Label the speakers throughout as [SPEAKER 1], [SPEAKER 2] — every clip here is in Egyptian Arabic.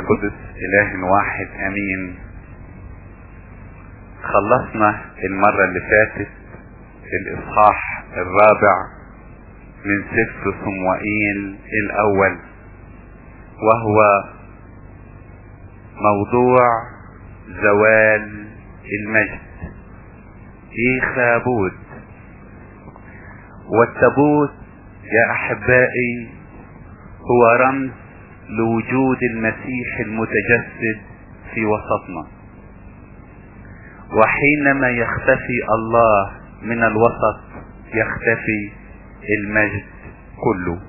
[SPEAKER 1] القدس اله واحد امين خلصنا المرة اللي فاتت الاصحاح الرابع من سفر صموئيل الاول وهو موضوع زوال المجد ايخابود والتابوت يا احبائي هو رمز لوجود المسيح المتجسد في وسطنا وحينما يختفي الله من الوسط يختفي المجد كله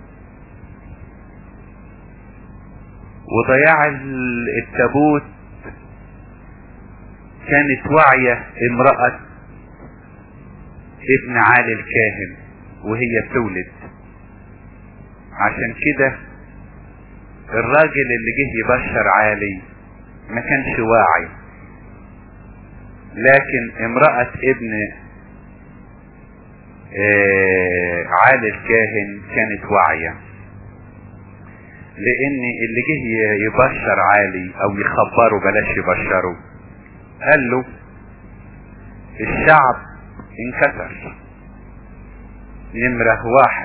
[SPEAKER 1] وضياع التابوت كانت واعية امرأة ابن عالي الكاهن وهي بتولد عشان كده الراجل اللي جه يبشر عالي ما كانش واعي لكن امرأة ابن آه عالي الكاهن كانت واعية لان اللي جه يبشر عالي او يخبره بلاش يبشره قال له الشعب انكسر نمرة واحد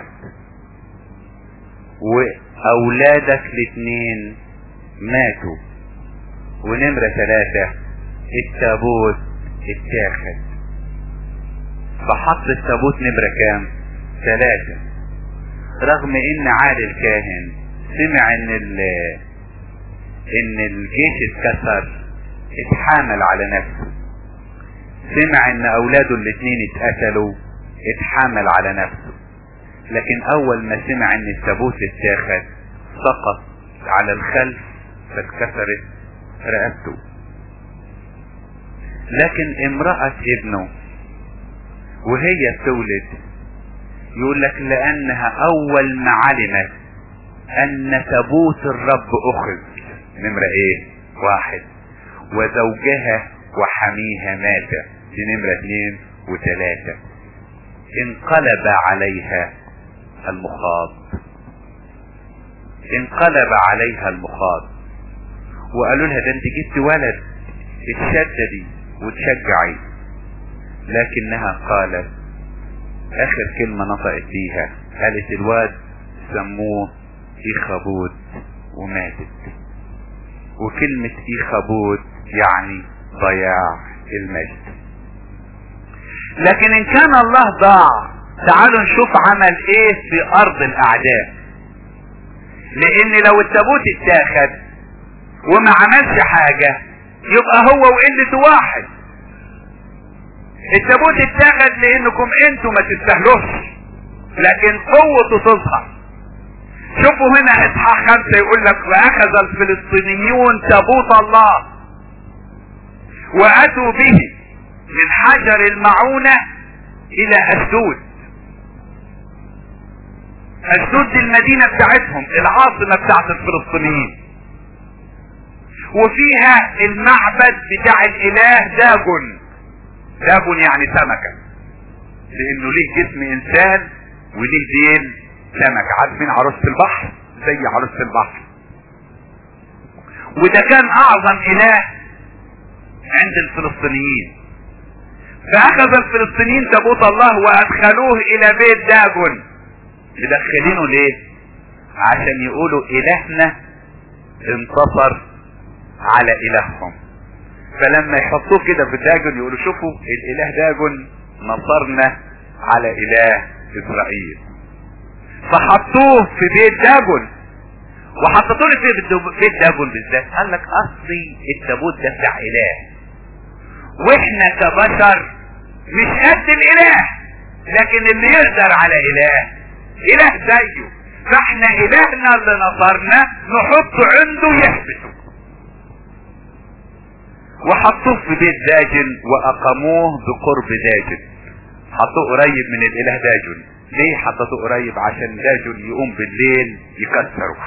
[SPEAKER 1] واولادك الاثنين ماتوا ونمرة ثلاثة التابوت اتاخد فحط التابوت نمرة كام ثلاثة رغم ان عالي الكاهن سمع ان ال ان الجيش اتكسر اتحامل على نفسه سمع ان اولاده الاثنين اتقتلوا اتحامل على نفسه لكن اول ما سمع ان التابوت اتاخد سقط على الخلف فاتكسرت رقبته لكن امرأة ابنه وهي بتولد يقول لك لانها اول ما علمت ان تابوت الرب اخذ نمرة ايه واحد وزوجها وحميها مات دي نمرة اثنين وثلاثة انقلب عليها المخاض انقلب عليها المخاض وقالوا لها ده انت جبت ولد اتشددي وتشجعي لكنها قالت اخر كلمة نطقت بيها قالت الواد سموه ايخابود وماتت وكلمة ايخابود يعني ضياع المجد لكن ان كان الله ضاع تعالوا نشوف عمل ايه في ارض الاعداء لان لو التابوت اتاخد وما عملش حاجة يبقى هو وقلة واحد التابوت اتاخد لانكم انتوا ما تستاهلوش لكن قوته تظهر شوفوا هنا اصحاح خمسة يقول لك واخذ الفلسطينيون تابوت الله واتوا به من حجر المعونة الى اشدود اشدود دي المدينة بتاعتهم العاصمة بتاعت الفلسطينيين وفيها المعبد بتاع الاله داجون داجون يعني سمكة لانه ليه جسم انسان وليه ديل سمك عارفين عروسة البحر زي عروسة البحر وده كان اعظم اله عند الفلسطينيين فاخذ الفلسطينيين تابوت الله وادخلوه الى بيت داجون مدخلينه ليه عشان يقولوا الهنا انتصر على الههم فلما يحطوه كده في داجون يقولوا شوفوا الاله داجون نصرنا على اله اسرائيل فحطوه في بيت داجون وحطوا له في بيت داجون بالذات قال لك اصلي التابوت ده بتاع اله واحنا كبشر مش قد الاله لكن اللي يقدر على اله اله زيه فاحنا الهنا اللي نصرنا نحطه عنده يحبسه وحطوه في بيت داجن واقاموه بقرب داجن حطوه قريب من الاله داجن ليه حطته قريب عشان داجن يقوم بالليل يكسره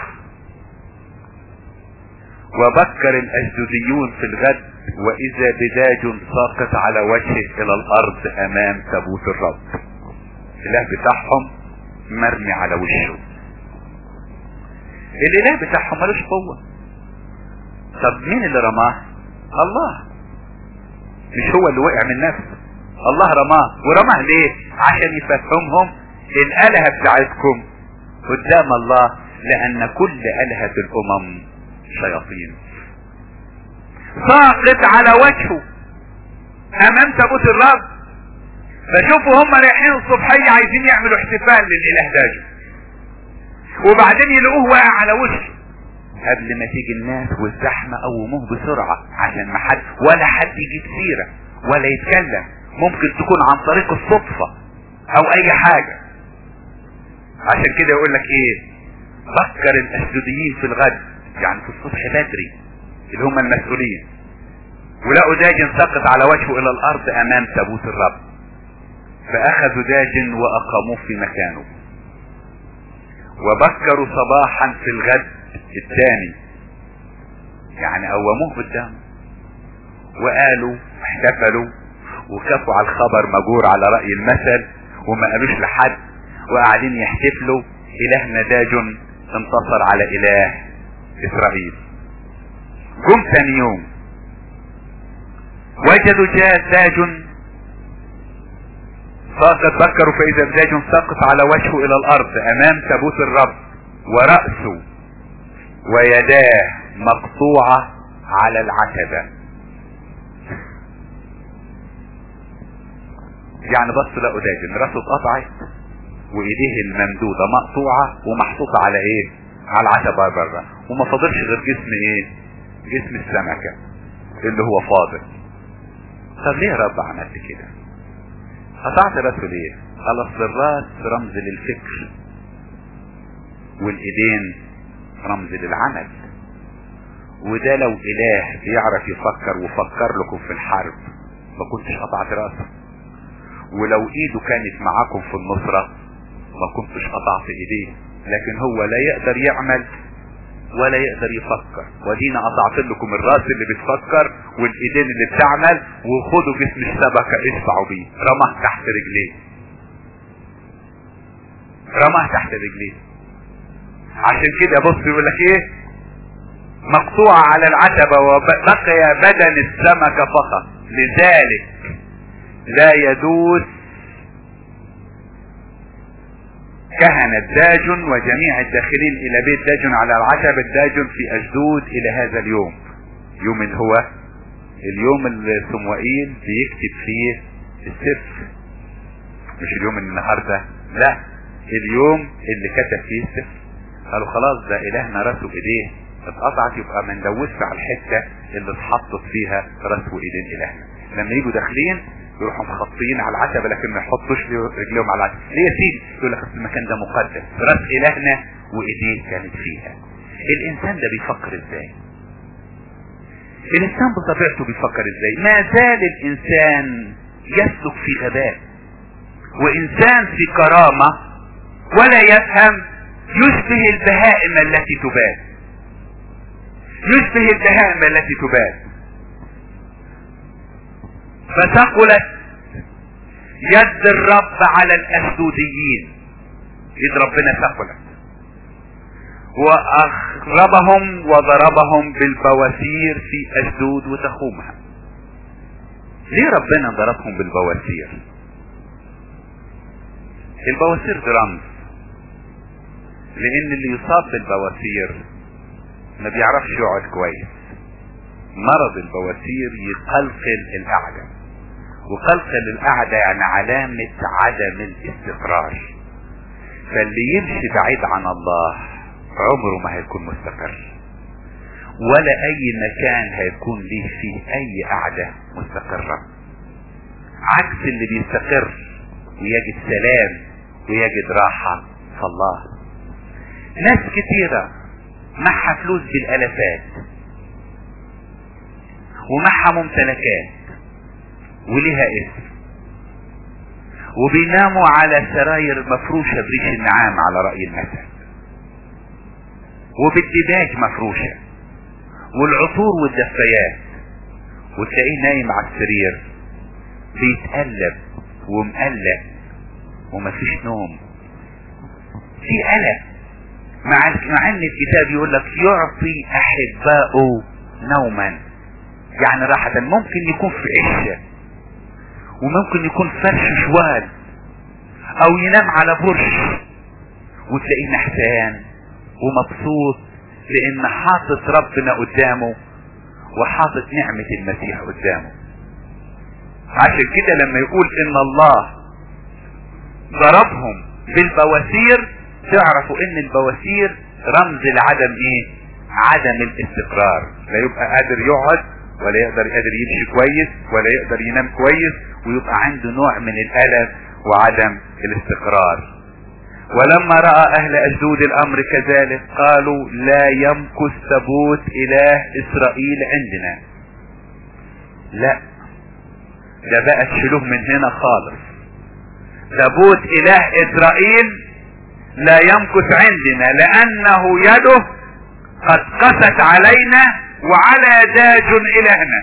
[SPEAKER 1] وبكر الاشدوديون في الغد واذا بداج ساقط على وجهه الى الارض امام تابوت الرب الاله بتاعهم مرمي على وشه الاله بتاعهم ملوش قوة طب مين اللي رماه الله مش هو اللي وقع من نفسه الله رماه ورماه ليه عشان يفهمهم الالهة بتاعتكم قدام الله لان كل الهة الامم شياطين ساقط على وجهه امام تابوت الرب فشوفوا هم رايحين الصبحية عايزين يعملوا احتفال للاله داجو وبعدين يلاقوه واقع على وشه قبل ما تيجي الناس والزحمة قوموه بسرعة عشان ما حد ولا حد يجيب سيرة ولا يتكلم ممكن تكون عن طريق الصدفة او اي حاجة عشان كده يقول لك ايه فكر الاسجوديين في الغد يعني في الصبح بدري اللي هم المسؤولين ولقوا داجن سقط على وجهه الى الارض امام تابوت الرب فاخذوا داجن واقاموه في مكانه وبكروا صباحا في الغد الثاني يعني قوموه قدامه وقالوا احتفلوا وكفوا على الخبر مجور على رأي المثل وما قالوش لحد وقاعدين يحتفلوا الهنا داج انتصر على اله اسرائيل جم ثاني يوم وجدوا جاء داج فقد بكروا فاذا داج سقط على وجهه الى الارض امام تابوت الرب ورأسه ويداه مقطوعة على العتبة يعني بص لقوا داجن راسه اتقطعت وايديه الممدودة مقطوعة ومحطوطة على ايه على العتبة بره وما فاضلش غير جسم ايه جسم السمكة اللي هو فاضل طب ليه يا رب عملت كده قطعت راسه ليه قال اصل الراس رمز للفكر والايدين رمز للعمل وده لو اله بيعرف يفكر وفكر لكم في الحرب ما كنتش قطعت راسه ولو ايده كانت معاكم في النصرة ما كنتش قطعت ايديه لكن هو لا يقدر يعمل ولا يقدر يفكر ودينا قطعت لكم الراس اللي بتفكر والايدين اللي بتعمل وخدوا جسم الشبكة ادفعوا بيه رماه تحت رجليه رماه تحت رجليه عشان كده بص يقول لك ايه مقطوعة على العتبة وبقي بدن السمكة فقط لذلك لا يدوس كهنة داج وجميع الداخلين الى بيت داج على العتبة داج في اشدود الى هذا اليوم يوم اللي هو اليوم اللي صموئيل بيكتب فيه السفر مش اليوم النهاردة لا اليوم اللي كتب فيه السفر قالوا خلاص ده الهنا راسه بايديه اتقطعت يبقى ما ندوسش على الحته اللي اتحطت فيها راس وايدين الهنا لما يجوا داخلين يروحوا مخطيين على العتبه لكن ما يحطوش رجليهم على العتبه ليه يا سيدي يقول لك المكان ده مقدس راس الهنا وايديه كانت فيها الانسان ده بيفكر ازاي الانسان بطبيعته بيفكر ازاي ما زال الانسان يسلك في غباء وانسان في كرامه ولا يفهم يشبه البهائم التي تبات يشبه البهائم التي تبات فثقلت يد الرب على الاسدوديين يد ربنا ثقلت واخربهم وضربهم بالبواسير في اشدود وتخومها ليه ربنا ضربهم بالبواسير البواسير دي رمز لان اللي يصاب بالبواسير ما بيعرفش يقعد كويس مرض البواسير يقلقل القعدة وقلقل القعدة يعني علامة عدم الاستقرار فاللي يمشي بعيد عن الله عمره ما هيكون مستقر ولا اي مكان هيكون ليه فيه اي قعدة مستقرة عكس اللي بيستقر ويجد سلام ويجد راحة في الله ناس كتيرة معها فلوس بالالافات ومعها ممتلكات ولها اسم وبيناموا على سراير مفروشة بريش النعام على رأي المثل وبالدباج مفروشة والعطور والدفايات وتلاقيه نايم على السرير بيتقلب ومقلق ومفيش نوم في قلق مع مع ان الكتاب يقول لك يعطي احبائه نوما يعني راحة ممكن يكون في عشة وممكن يكون فرش شوال او ينام على برش وتلاقيه نحسان ومبسوط لان حاطط ربنا قدامه وحاطط نعمة المسيح قدامه عشان كده لما يقول ان الله ضربهم بالبواسير تعرفوا ان البواسير رمز لعدم ايه عدم الاستقرار لا يبقى قادر يقعد ولا يقدر قادر يمشي كويس ولا يقدر ينام كويس ويبقى عنده نوع من الالم وعدم الاستقرار ولما رأى اهل اشدود الامر كذلك قالوا لا يمكث ثبوت اله اسرائيل عندنا لا ده بقى تشيلوه من هنا خالص ثبوت اله اسرائيل لا يمكث عندنا لانه يده قد قست علينا وعلى داج الهنا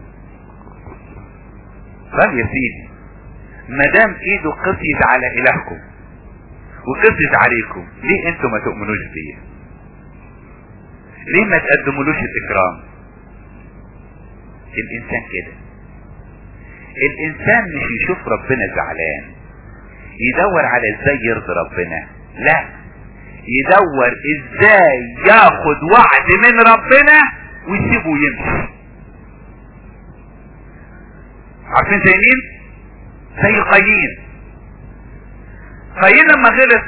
[SPEAKER 1] طب يا سيدي ما دام ايده قسيت على الهكم وقسيت عليكم ليه انتوا ما تؤمنوش بيه ليه ما تقدمولوش الاكرام الانسان كده الانسان مش يشوف ربنا زعلان يدور على ازاي يرضي ربنا لا يدور ازاي ياخد وعد من ربنا ويسيبه يمشي عارفين زي مين زي قايين قايين لما غلط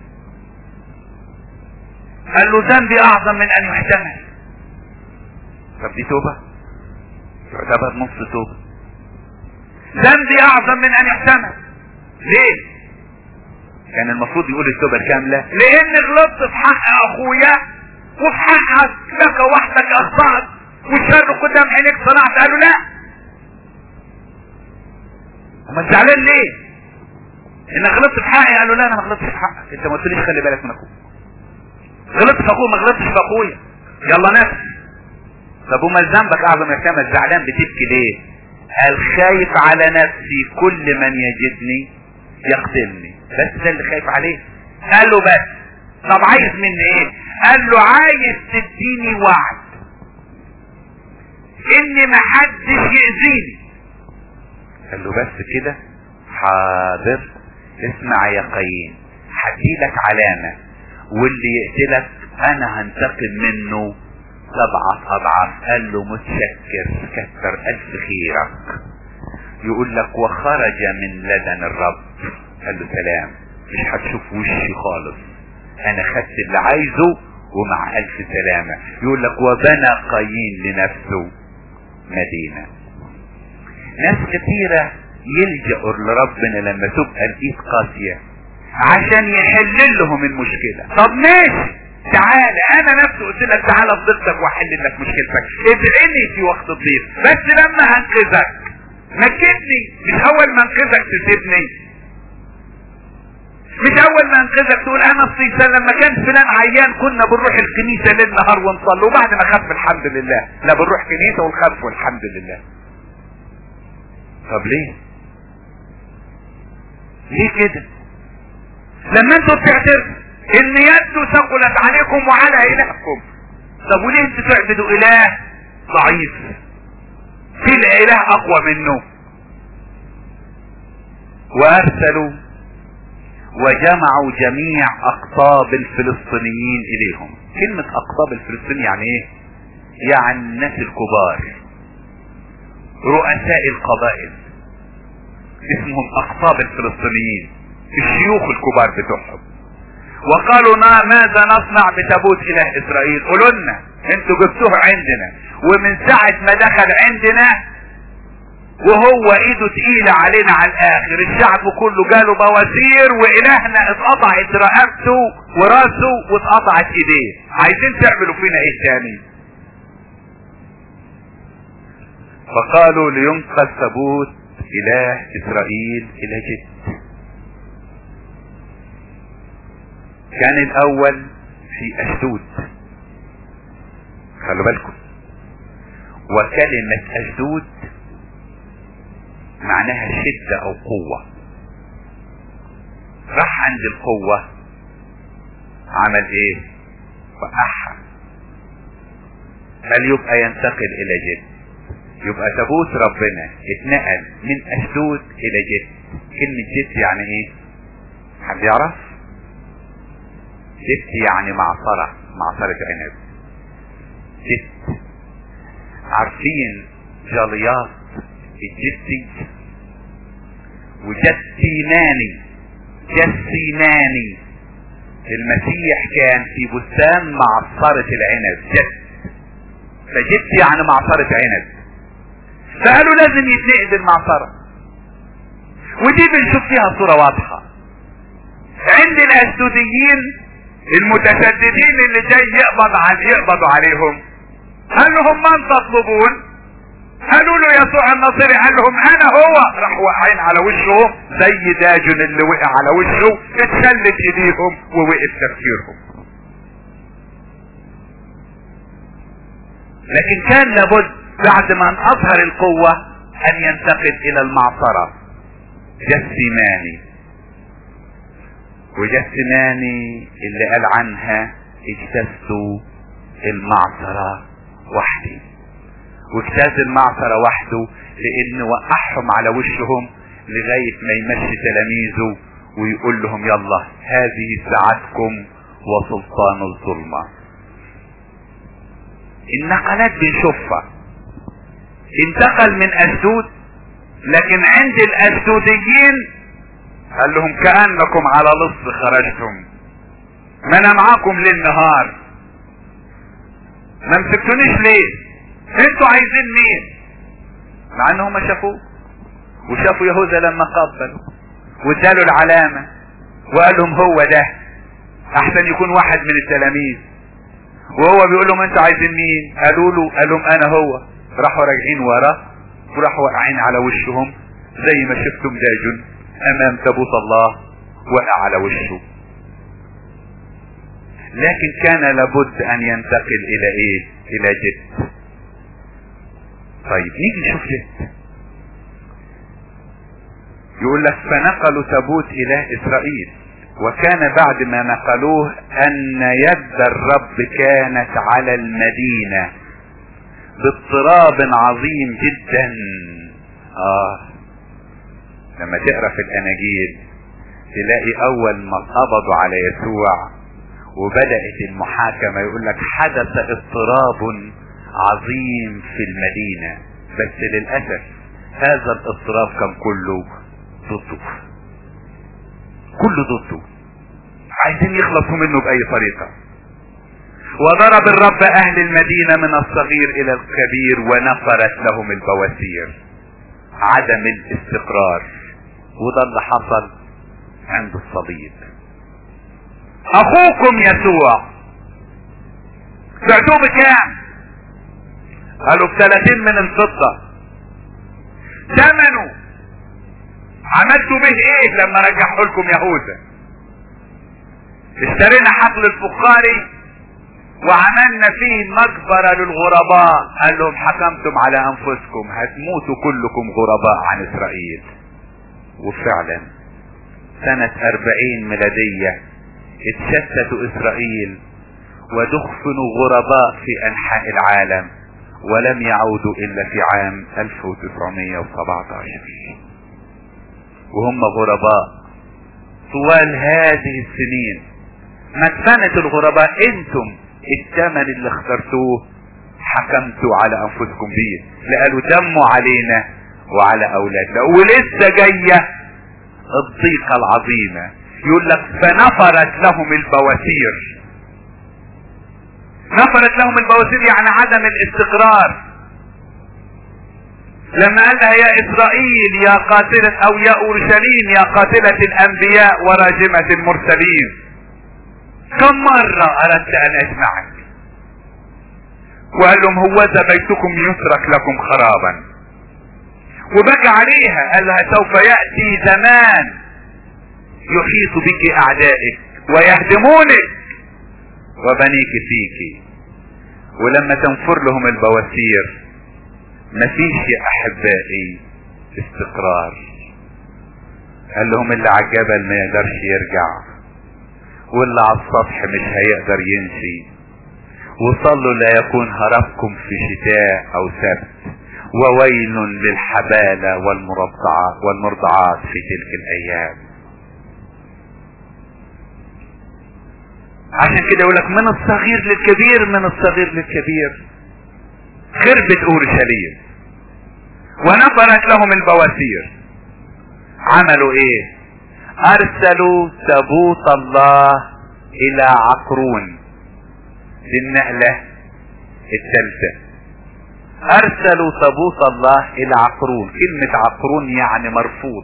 [SPEAKER 1] قال له ذنبي اعظم من ان يحتمل طب دي توبة تعتبر نص توبة ذنبي اعظم من ان يحتمل ليه كان المفروض يقول التوبة الكاملة لان غلطت في حق اخويا وفي حقك لك وحدك اخطأت والشر قدام عينيك صنعت قالوا لا امال زعلان ليه انك غلطت في حقي قالوا لا انا ما غلطتش في حقك انت ما قلتليش خلي بالك من اخوك غلطت في اخويا ما غلطتش في اخويا يلا نفس طب امال ذنبك اعظم يا سامة زعلان بتبكي ليه قال خايف على نفسي كل من يجدني يقتلني بس ده اللي خايف عليه قال له بس طب عايز مني ايه قال له عايز تديني وعد ان محدش يأذيني قال له بس كده حاضر اسمع يا قايين هديلك علامة واللي يقتلك انا هنتقم منه سبعة اضعاف قال له متشكر كتر الف خيرك يقول لك وخرج من لدن الرب قال له سلام مش هتشوف وشي خالص انا خدت اللي عايزه ومع الف سلامة يقول لك وبنى قايين لنفسه مدينة ناس كثيرة يلجأوا لربنا لما تبقى الايد قاسية عشان يحل لهم المشكلة طب ماشي تعالى انا نفسي قلت لك تعالى بضيقتك واحل لك مشكلتك ادعيني في وقت الضيق بس لما هنقذك نكدني مش اول ما انقذك تسيبني مش اول ما انقذك تقول انا الصيصان لما كان فلان عيان كنا بنروح الكنيسة ليل نهار ونصلي وبعد ما خف الحمد لله لا بنروح كنيسة ونخف والحمد لله طب ليه ليه كده لما انتوا بتعترفوا ان يده ثقلت عليكم وعلى الهكم طب وليه انتوا تعبدوا اله ضعيف في الاله اقوى منه وارسلوا وجمعوا جميع اقطاب الفلسطينيين اليهم كلمة اقطاب الفلسطينيين يعني ايه يعني الناس الكبار رؤساء القبائل اسمهم اقطاب الفلسطينيين الشيوخ الكبار بتوعهم وقالوا ما ماذا نصنع بتابوت اله اسرائيل قولوا لنا انتوا جبتوه عندنا ومن ساعة ما دخل عندنا وهو ايده تقيلة علينا على الاخر الشعب كله جاله بواسير والهنا اتقطعت رقبته وراسه واتقطعت ايديه عايزين تعملوا فينا ايه تاني فقالوا لينقذ ثبوت اله اسرائيل الى جد كان الاول في اشدود خلوا بالكم وكلمة اشدود معناها شدة او قوة راح عند القوة عمل ايه وقعها قال يبقى ينتقل الى جد يبقى تابوت ربنا اتنقل من اشدود الى جد كلمة جد يعني ايه حد يعرف جد يعني معصرة معصرة عنب جد عارفين جليات الجدي وجسيماني جسيماني المسيح كان في بستان معصرة العنب جد فجد يعني معصرة عنب فقالوا لازم يتنقل المعصرة ودي بنشوف فيها صورة واضحة عند الاسدوديين المتشددين اللي جاي يقبض عن يقبضوا عليهم قال لهم من تطلبون قالوا له يسوع الناصري قال لهم انا هو راح واقعين على وشهم زي داجن اللي وقع على وشه اتشلت ايديهم ووقف تفكيرهم لكن كان لابد بعد ما اظهر القوة ان ينتقل الى المعصرة جسماني وجسماني اللي قال عنها اجتزت المعصرة وحدي واجتاز المعصرة وحده لان وقعهم على وشهم لغاية ما يمشي تلاميذه ويقول لهم يلا هذه ساعتكم وسلطان الظلمة النقلات بنشوفها انتقل من اسدود لكن عند الاسدوديين قال لهم كأنكم على لص خرجتم ما انا معاكم ليل نهار ما مسكتونيش ليه انتوا عايزين مين مع انهم شافوه وشافوا يهوذا لما قبلوا واداله العلامة وقال لهم هو ده احسن يكون واحد من التلاميذ وهو بيقول لهم انتوا عايزين مين قالوا له قال لهم انا هو راحوا راجعين وراه وراحوا واقعين على وشهم زي ما شفتم داجن امام تابوت الله وقع على وشه لكن كان لابد ان ينتقل الى ايه الى جد طيب نيجي نشوف جد يقول لك فنقلوا تابوت اله اسرائيل وكان بعد ما نقلوه ان يد الرب كانت على المدينة باضطراب عظيم جدا اه لما تقرا في الاناجيل تلاقي اول ما قبضوا على يسوع وبدأت المحاكمة يقول لك حدث اضطراب عظيم في المدينة بس للأسف هذا الاضطراب كان كله ضده كله ضده عايزين يخلصوا منه بأي طريقة وضرب الرب أهل المدينة من الصغير إلى الكبير ونفرت لهم البواسير عدم الاستقرار وده اللي حصل عند الصليب اخوكم يسوع بعتوه بكام قالوا بثلاثين من الفضة ثمنه عملتوا به ايه لما رجعوا لكم يهوذا اشترينا حقل الفخاري وعملنا فيه مقبرة للغرباء قال لهم حكمتم على انفسكم هتموتوا كلكم غرباء عن اسرائيل وفعلا سنة اربعين ميلادية اتشتتوا اسرائيل ودخنوا غرباء في انحاء العالم ولم يعودوا الا في عام 1917 وهم غرباء طوال هذه السنين مدفنة الغرباء انتم الثمن اللي اخترتوه حكمتوا على انفسكم بيه لقالوا دموا علينا وعلى اولادنا ولسه جايه الضيقه العظيمه يقول لك فنفرت لهم البواسير نفرت لهم البواسير يعني عدم الاستقرار لما قال لها يا اسرائيل يا قاتلة او يا اورشليم يا قاتلة الانبياء وراجمة المرسلين كم مرة اردت ان اجمعك وقال لهم هوذا بيتكم يترك لكم خرابا وبكى عليها قال لها سوف يأتي زمان يحيط بك اعدائك ويهدمونك وبنيك فيك ولما تنفر لهم البواسير مفيش يا احبائي استقرار قال لهم اللي على الجبل ما يقدرش يرجع واللي على السطح مش هيقدر يمشي وصلوا لا يكون هربكم في شتاء او سبت وويل للحبالة والمرضعات والمرضعات في تلك الايام عشان كده يقول لك من الصغير للكبير من الصغير للكبير خربت اورشليم ونفرت لهم البواسير عملوا ايه ارسلوا تابوت الله الى عقرون للنقلة الثالثة ارسلوا تابوت الله الى عقرون كلمة عقرون يعني مرفوض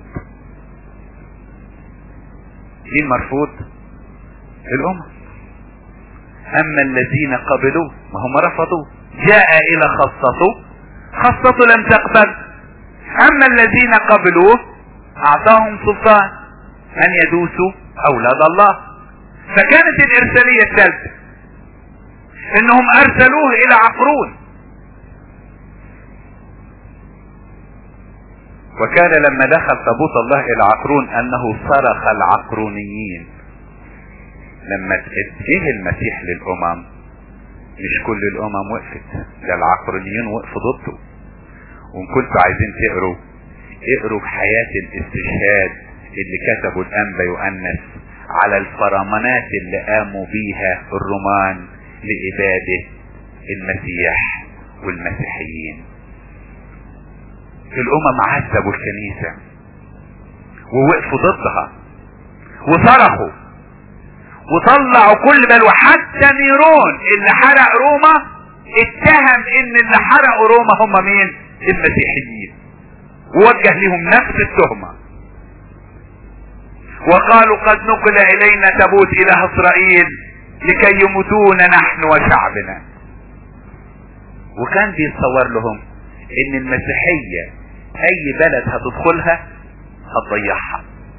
[SPEAKER 1] مين مرفوض الامم اما الذين قبلوه ما هم رفضوه جاء الى خاصته خاصته لم تقبل اما الذين قبلوه اعطاهم سلطان ان يدوسوا اولاد الله فكانت الارسالية الثالثة انهم ارسلوه الى عقرون وكان لما دخل تابوت الله الى عقرون انه صرخ العقرونيين لما جه المسيح للامم مش كل الامم وقفت ده العقرونيين وقفوا ضده وان كنتوا عايزين تقروا اقروا في حياة الاستشهاد اللي كتبه الانبا يؤنس على الفرمانات اللي قاموا بيها الرومان لإبادة المسيح والمسيحيين الأمم عذبوا الكنيسة ووقفوا ضدها وصرخوا وطلعوا كل بل وحتى نيرون اللي حرق روما اتهم ان اللي حرقوا روما هم مين المسيحيين ووجه لهم نفس التهمة وقالوا قد نقل الينا تابوت اله اسرائيل لكي يموتون نحن وشعبنا وكان بيتصور لهم ان المسيحية اي بلد هتدخلها هتضيعها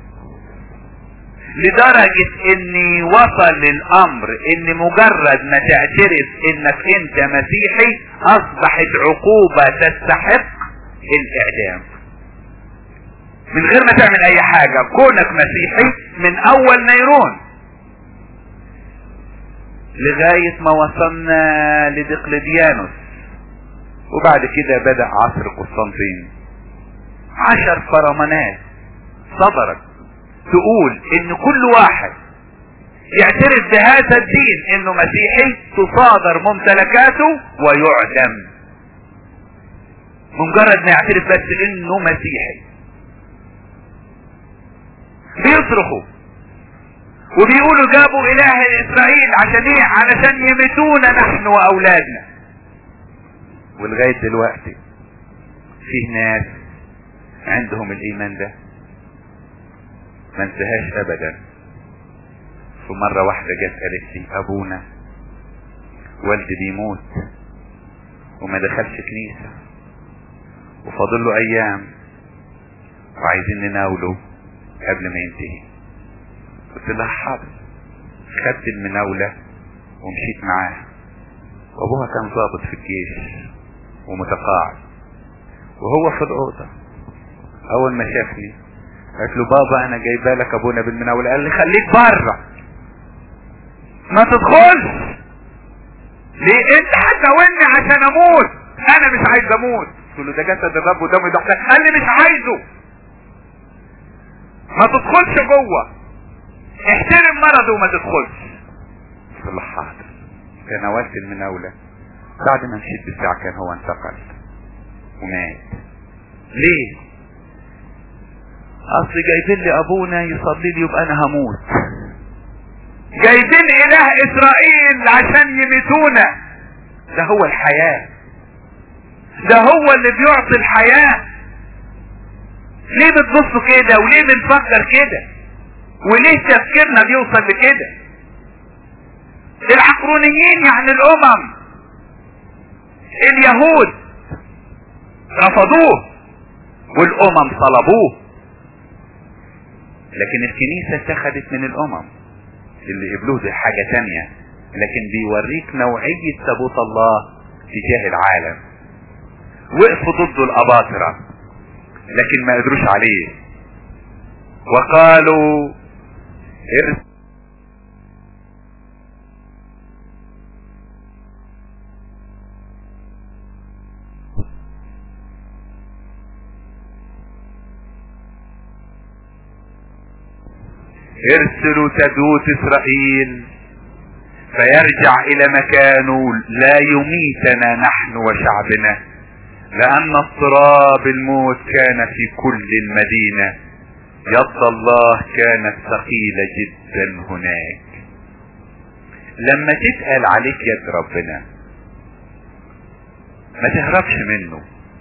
[SPEAKER 1] لدرجة ان وصل الامر ان مجرد ما تعترف انك انت مسيحي اصبحت عقوبة تستحق الاعدام من غير ما تعمل اي حاجة كونك مسيحي من اول نيرون لغاية ما وصلنا لدقلديانوس وبعد كده بدأ عصر قسطنطين عشر فرمانات صدرت تقول ان كل واحد يعترف بهذا الدين انه مسيحي تصادر ممتلكاته ويعدم مجرد ما يعترف بس انه مسيحي بيصرخوا وبيقولوا جابوا اله اسرائيل عشان ايه علشان يمتونا نحن واولادنا ولغاية دلوقتي فيه ناس عندهم الايمان ده ما انتهاش ابدا في مرة واحدة جت قالت لي ابونا والدي بيموت وما دخلش كنيسة وفاضل له ايام وعايزين نناوله قبل ما ينتهي قلت لها حاضر خدت المناولة ومشيت معاه وابوها كان ضابط في الجيش ومتقاعد وهو في الأوضة أول ما شافني قالت له بابا أنا جايبه لك أبونا بالمناولة قال لي خليك بره ما تدخلش ليه أنت هتناولني عشان أموت أنا مش عايز أموت قلت له ده جسد الرب ودمه يضحك قال لي مش عايزه ما تدخلش جوه احترم مرضه وما تدخلش قلت له حاضر تناولت المناولة بعد ما مشيت بساعة كان هو انتقل ومات ليه اصل جايبين لي ابونا يصلي لي يبقى انا هموت جايبين اله اسرائيل عشان يميتونا ده هو الحياة ده هو اللي بيعطي الحياة ليه بتبصوا كده وليه بنفكر كده وليه تفكيرنا بيوصل لكده العقرونيين يعني الامم اليهود رفضوه والامم طلبوه لكن الكنيسة اتخذت من الامم اللي قبلوه دي حاجة تانية لكن بيوريك نوعية تابوت الله تجاه العالم وقفوا ضد الاباطرة لكن ما قدروش عليه وقالوا ارسل ارسلوا تدوس اسرائيل فيرجع الى مكانه لا يميتنا نحن وشعبنا لان اضطراب الموت كان في كل المدينة يد الله كانت ثقيلة جدا هناك لما تتقل عليك يد ربنا ما تهربش منه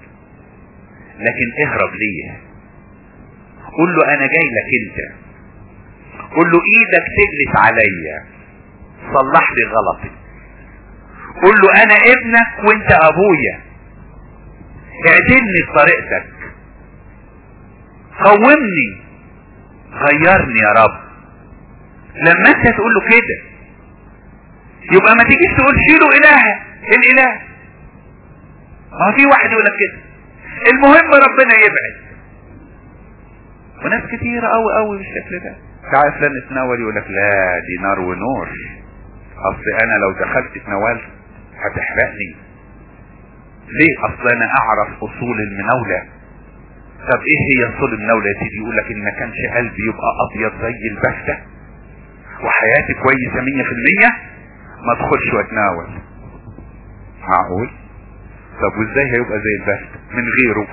[SPEAKER 1] لكن اهرب ليه قول له انا جاي لك انت قول له ايدك تجلس عليا صلح لي غلطي قول له انا ابنك وانت ابويا اعدلني بطريقتك قومني غيرني يا رب لما انت تقول له كده يبقى ما تيجيش تقول شيلوا اله الاله ما في واحد يقول لك كده المهم ربنا يبعد وناس كتيرة قوي قوي بالشكل ده تعال فلان اتناول يقول لك لا دي نار ونور اصل انا لو دخلت اتناولت هتحرقني ليه اصل انا اعرف اصول المناولة طب ايه هي اصول المناولة يا سيدي يقول لك ان ما كانش قلبي يبقى ابيض زي البفتة وحياتي كويسة مية في المية ما ادخلش واتناول معقول طب وازاي هيبقى زي البفتة من غيره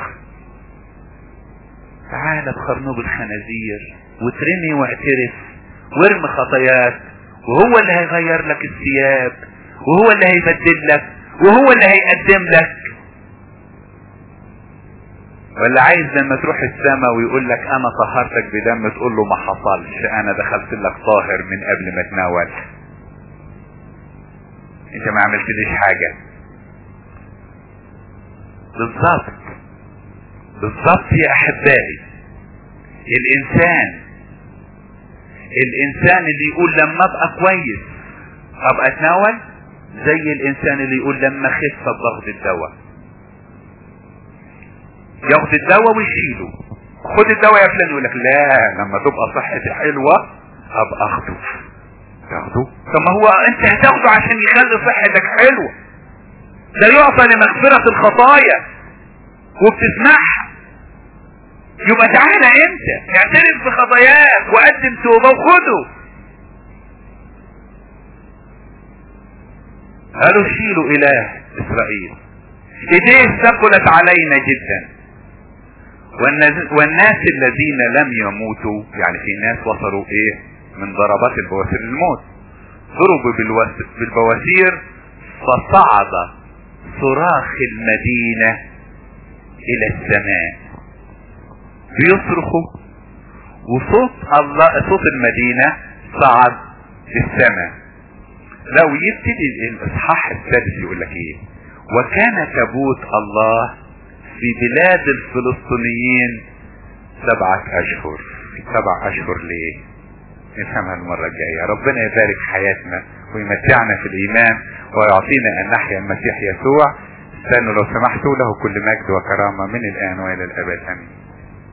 [SPEAKER 1] تعال بخرنوب الخنازير وترمي واعترف وارمي خطاياك وهو اللي هيغير لك الثياب وهو اللي هيبدل لك وهو اللي هيقدم لك ولا عايز لما تروح السماء ويقول لك انا طهرتك بدم تقول له ما حصلش انا دخلت لك طاهر من قبل ما اتناول انت ما عملتليش حاجة بالظبط بالظبط يا احبائي الانسان الانسان اللي يقول لما ابقى كويس ابقى اتناول زي الانسان اللي يقول لما خف باخد الدواء ياخد الدواء ويشيله خد الدواء يا فلان يقول لك لا لما تبقى صحتي حلوة ابقى اخده تاخده طب ما هو انت هتاخده عشان يخلي صحتك حلوة ده يعطى لمغفرة الخطايا وبتسمعها يبقى تعالى انت اعترف بخطاياك وقدم توبة وخده قالوا شيلوا اله اسرائيل ايديه ثقلت علينا جدا والناس الذين لم يموتوا يعني في ناس وصلوا ايه من ضربات البواسير الموت ضربوا بالبواسير فصعد صراخ المدينة الى السماء بيصرخوا وصوت الله صوت المدينة صعد للسماء لو يبتدي الاصحاح السادس يقول لك ايه وكان تابوت الله في بلاد الفلسطينيين سبعة اشهر سبع اشهر ليه نفهمها المرة الجاية ربنا يبارك حياتنا ويمتعنا في الايمان ويعطينا ان نحيا المسيح يسوع استنوا لو سمحتوا له كل مجد وكرامة من الان والى الابد امين